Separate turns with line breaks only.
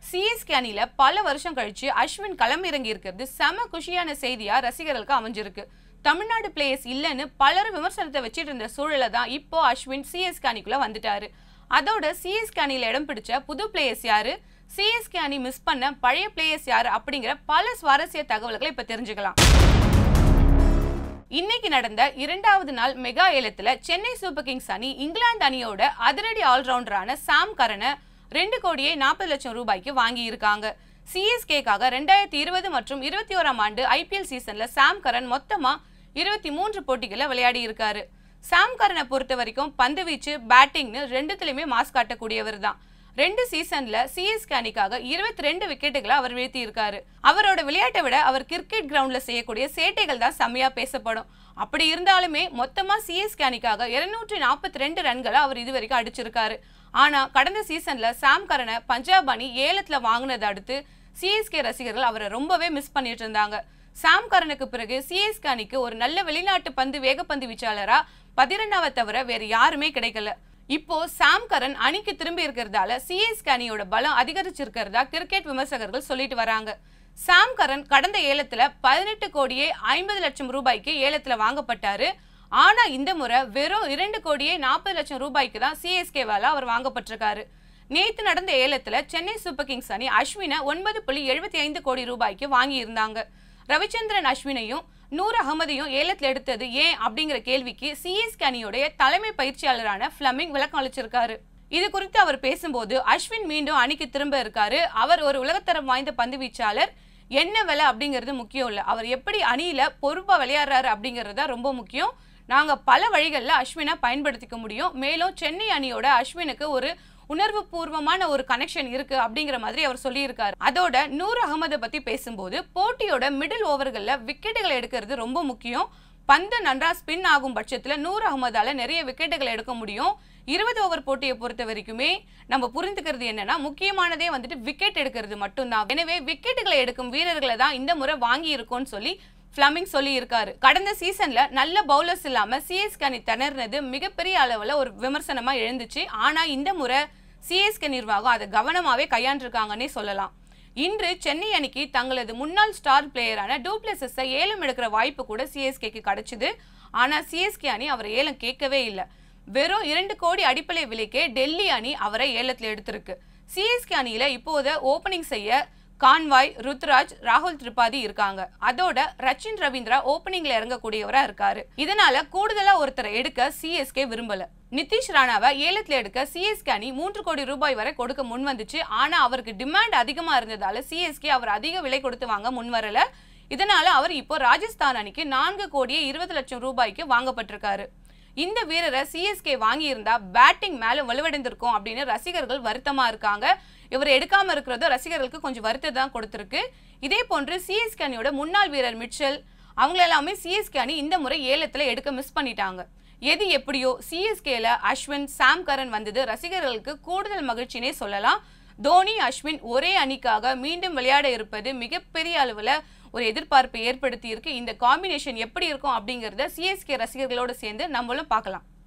CSK அணியில பல வருஷம் கழிச்சு அஸ்வின் களமிறங்கி இருக்கிறது செம குஷியான செய்தியா ரசிகர்களுக்கு அமைஞ்சிருக்கு தமிழ்நாடு பிளேயர்ஸ் இல்லைன்னு பலரும் விமர்சனத்தை வச்சிட்டு இருந்த சூழல தான் இப்போ அஸ்வின் சிஎஸ்கே அணிக்குள்ள வந்துட்டாரு அதோட சிஎஸ்கே அணியில இடம் பிடிச்ச புது பிளேயர்ஸ் யாரு சிஎஸ்கே அணி மிஸ் பண்ண பழைய பிளேயர்ஸ் யாரு அப்படிங்கிற பல சுவாரஸ்ய தகவல்களை இப்ப தெரிஞ்சுக்கலாம் இன்னைக்கு நடந்த இரண்டாவது நாள் மெகா ஏலத்துல சென்னை சூப்பர் கிங்ஸ் அணி இங்கிலாந்து அணியோட அதிரடி ஆல்ரவுண்டரான சாம் கரனை ரெண்டு கோடியே நாற்பது லட்சம் ரூபாய்க்கு வாங்கி இருக்காங்க சிஎஸ்கேக்காக ரெண்டாயிரத்தி இருபது மற்றும் இருபத்தி ஓராம் ஆண்டு ஐபிஎல் சீசன்ல சாம் கரன் மொத்தமா இருபத்தி மூன்று போட்டிகளை விளையாடி இருக்காரு சாம் கரனை பொறுத்த வரைக்கும் பந்து வீச்சு பேட்டிங்னு ரெண்டுத்துலயுமே மாஸ் காட்டக்கூடியவர் தான் ரெண்டு சீசன்ல சிஎஸ்கே அணிக்காக இருபத்தி ரெண்டு விக்கெட்டுகளை அவர் வீழ்த்தி இருக்காரு அவரோட விளையாட்டை விட அவர் கிரிக்கெட் கிரவுண்ட்ல செய்யக்கூடிய சேட்டைகள் தான் செம்மையா பேசப்படும் அப்படி இருந்தாலுமே மொத்தமா சிஎஸ்கே அணிக்காக இருநூற்றி நாற்பத்தி ரெண்டு ரன்களை அவர் இதுவரைக்கும் அடிச்சிருக்காரு ஆனா கடந்த சீசன்ல சாம் கரனை பஞ்சாப் அணி ஏலத்துல வாங்கினதை அடுத்து சிஎஸ்கே ரசிகர்கள் அவரை ரொம்பவே மிஸ் பண்ணிட்டு இருந்தாங்க சாம் கரனுக்கு பிறகு சிஎஸ்கே அணிக்கு ஒரு நல்ல வெளிநாட்டு பந்து வேகப்பந்து வீச்சாளரா பதிரெண்டாவை தவிர வேற யாருமே கிடைக்கல இப்போ சாம் கரன் அணிக்கு திரும்பி இருக்கிறதால சிஎஸ்கே அணியோட பலம் அதிகரிச்சிருக்கிறதா கிரிக்கெட் விமர்சகர்கள் சொல்லிட்டு வராங்க சாம் கரன் கடந்த ஏலத்துல பதினெட்டு கோடியே ஐம்பது லட்சம் ரூபாய்க்கு ஏலத்துல வாங்கப்பட்டாரு ஆனா இந்த முறை வெறும் இரண்டு கோடியே நாற்பது லட்சம் ரூபாய்க்கு தான் சிஎஸ்கேவால அவர் வாங்கப்பட்டிருக்காரு நேத்து நடந்த ஏலத்துல சென்னை சூப்பர் கிங்ஸ் அணி அஸ்வினை ஒன்பது புள்ளி எழுபத்தி ஐந்து கோடி ரூபாய்க்கு வாங்கி இருந்தாங்க ரவிச்சந்திரன் அஸ்வினையும் நூர் அகமதையும் ஏலத்தில் எடுத்தது ஏன் அப்படிங்கிற கேள்விக்கு சிஎஸ்கே அணியுடைய தலைமை பயிற்சியாளரான ஃபிளமிங் விளக்கம் அளிச்சிருக்காரு இது குறித்து அவர் பேசும்போது அஸ்வின் மீண்டும் அணிக்கு திரும்ப இருக்காரு அவர் ஒரு உலகத்தரம் வாய்ந்த பந்து வீச்சாளர் என்ன விலை அப்படிங்கிறது முக்கியம் இல்லை அவர் எப்படி அணியில பொறுப்பா விளையாடுறாரு அப்படிங்கிறது தான் ரொம்ப முக்கியம் நாங்க பல வழிகளில் அஸ்வினை பயன்படுத்திக்க முடியும் மேலும் சென்னை அணியோட அஸ்வினுக்கு ஒரு உணர்வு பூர்வமான ஒரு கனெக்ஷன் இருக்கு அப்படிங்கிற மாதிரி அவர் சொல்லியிருக்காரு அதோட நூர் அகமதை பத்தி பேசும்போது போட்டியோட மிடில் ஓவர்கள்ல விக்கெட்டுகளை எடுக்கிறது ரொம்ப முக்கியம் பந்து நன்றா ஸ்பின் ஆகும் பட்சத்துல நூர் அகமதால நிறைய விக்கெட்டுகளை எடுக்க முடியும் இருபது ஓவர் போட்டியை பொறுத்த வரைக்குமே நம்ம புரிந்துக்கிறது என்னன்னா முக்கியமானதே வந்துட்டு விக்கெட் எடுக்கிறது மட்டும்தான் எனவே விக்கெட்டுகளை எடுக்கும் வீரர்களை தான் இந்த முறை வாங்கி இருக்கோம்னு சொல்லி ஃபிளமிங் சொல்லி இருக்காரு கடந்த சீசன்ல நல்ல பவுலர்ஸ் இல்லாம சிஎஸ்கே அணி திணறினது மிகப்பெரிய அளவுல ஒரு விமர்சனமா எழுந்துச்சு ஆனா இந்த முறை சிஎஸ்கே நிர்வாகம் அதை கவனமாவே கையாண்டிருக்காங்கன்னே சொல்லலாம் இன்று சென்னை அணிக்கு தங்களது முன்னாள் ஸ்டார் பிளேயரான டூப்ளெசஸை ஏலம் எடுக்கிற வாய்ப்பு கூட சிஎஸ்கேக்கு கிடைச்சது ஆனா சிஎஸ்கே அணி அவரை ஏலம் கேட்கவே இல்லை வெறும் இரண்டு கோடி அடிப்படை விலைக்கே டெல்லி அணி அவரை ஏலத்தில் எடுத்திருக்கு சிஎஸ்கே அணியில இப்போத ஓபனிங் செய்ய கான்வாய் ருத்ராஜ் ராகுல் திரிபாதி இருக்காங்க அதோட ரச்சின் ரவீந்திரா ஓபனிங்ல இறங்கக்கூடியவரா இருக்காரு இதனால கூடுதலா ஒருத்தரை எடுக்க சிஎஸ்கே விரும்பல நிதிஷ் ராணாவை ஏலத்துல எடுக்க சிஎஸ்கே அணி மூன்று கோடி ரூபாய் வரை கொடுக்க முன் வந்துச்சு ஆனா அவருக்கு டிமாண்ட் அதிகமா இருந்ததால சிஎஸ்கே அவர் அதிக விலை கொடுத்து வாங்க முன் வரல இதனால அவர் இப்போ ராஜஸ்தான் அணிக்கு நான்கு கோடியே இருபது லட்சம் ரூபாய்க்கு வாங்கப்பட்டிருக்காரு இந்த வீரரை சிஎஸ்கே வாங்கியிருந்தா பேட்டிங் மேல வலுவடைந்திருக்கும் அப்படின்னு ரசிகர்கள் வருத்தமா இருக்காங்க இவர் எடுக்காம இருக்கிறது ரசிகர்களுக்கு கொஞ்சம் வருத்தம் தான் கொடுத்திருக்கு இதே போன்று சிஎஸ்கே அணியோட முன்னாள் வீரர் மிட்சல் அவங்கள எல்லாமே சிஎஸ்கே அணி இந்த முறை ஏலத்துல எடுக்க மிஸ் பண்ணிட்டாங்க எது எப்படியோ சிஎஸ்கேல அஸ்வின் சாம் கரன் வந்தது ரசிகர்களுக்கு கூடுதல் மகிழ்ச்சினே சொல்லலாம் தோனி அஸ்வின் ஒரே அணிக்காக மீண்டும் விளையாட இருப்பது மிகப்பெரிய அளவுல ஒரு எதிர்பார்ப்பை ஏற்படுத்தி இருக்கு இந்த காம்பினேஷன் எப்படி இருக்கும் அப்படிங்கறத சிஎஸ்கே ரசிகர்களோடு சேர்ந்து நம்மளும் பார்க்கலாம்